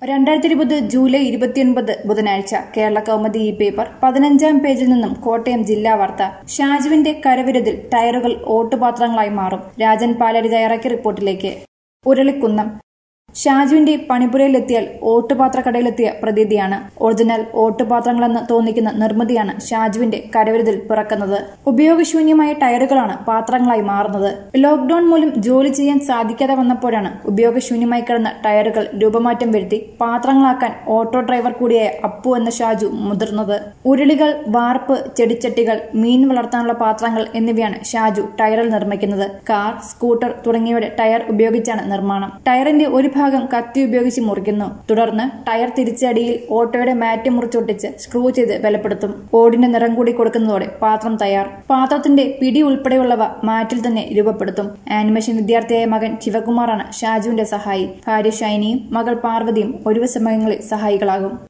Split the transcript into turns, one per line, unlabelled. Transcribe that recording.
രണ്ടായിരത്തി ഇരുപത് ജൂലൈ ഇരുപത്തിയൊൻപത് ബുധനാഴ്ച കേരള കൗമുദി ഈ പേപ്പർ പതിനഞ്ചാം പേജിൽ നിന്നും കോട്ടയം ജില്ലാ വാർത്ത ഷാജുവിന്റെ കരവിരുതിൽ ടയറുകൾ ഓട്ടുപാത്രങ്ങളായി മാറും രാജൻ പാലാരി തയ്യാറാക്കിയ റിപ്പോർട്ടിലേക്ക് ഉരുളിക്കുന്നം ഷാജുവിന്റെ പണിപ്പുരയിലെത്തിയാൽ ഓട്ടുപാത്ര കടയിലെത്തിയ പ്രതീതിയാണ് ഒറിജിനൽ ഓട്ടുപാത്രങ്ങളെന്ന് തോന്നിക്കുന്ന നിർമ്മിതിയാണ് ഷാജുവിന്റെ കരവിരുതിൽ പിറക്കുന്നത് ഉപയോഗശൂന്യമായ ടയറുകളാണ് പാത്രങ്ങളായി മാറുന്നത് ലോക്ഡൌൺ മൂലം ജോലി ചെയ്യാൻ സാധിക്കാതെ വന്നപ്പോഴാണ് ഉപയോഗശൂന്യമായി കിടന്ന ടയറുകൾ രൂപമാറ്റം വരുത്തി പാത്രങ്ങളാക്കാൻ ഓട്ടോ ഡ്രൈവർ കൂടിയായ അപ്പു എന്ന ഷാജു മുതിർന്നത് ഉരുളികൾ വാർപ്പ് ചെടിച്ചട്ടികൾ മീൻ വളർത്താനുള്ള പാത്രങ്ങൾ എന്നിവയാണ് ഷാജു ടയറിൽ നിർമ്മിക്കുന്നത് കാർ സ്കൂട്ടർ തുടങ്ങിയവയുടെ ടയർ ഉപയോഗിച്ചാണ് നിർമ്മാണം ടയറിന്റെ ഒരു ഭാഗം കത്തി ഉപയോഗിച്ച് മുറിക്കുന്നു തുടർന്ന് ടയർ തിരിച്ചടിയിൽ ഓട്ടോയുടെ മാറ്റ് മുറിച്ചൊട്ടിച്ച് സ്ക്രൂ ചെയ്ത് ബലപ്പെടുത്തും ഓടിന്റെ നിറം കൂടി കൊടുക്കുന്നതോടെ പാത്രം തയ്യാർ പാത്രത്തിന്റെ പിടി ഉൾപ്പെടെയുള്ളവ മാറ്റിൽ തന്നെ രൂപപ്പെടുത്തും ആനിമേഷൻ വിദ്യാർത്ഥിയായ മകൻ ശിവകുമാറാണ് ഷാജുവിന്റെ സഹായി ഭാര്യ ഷൈനിയും മകൾ പാർവതിയും ഒഴിവ് സമയങ്ങളിൽ സഹായികളാകും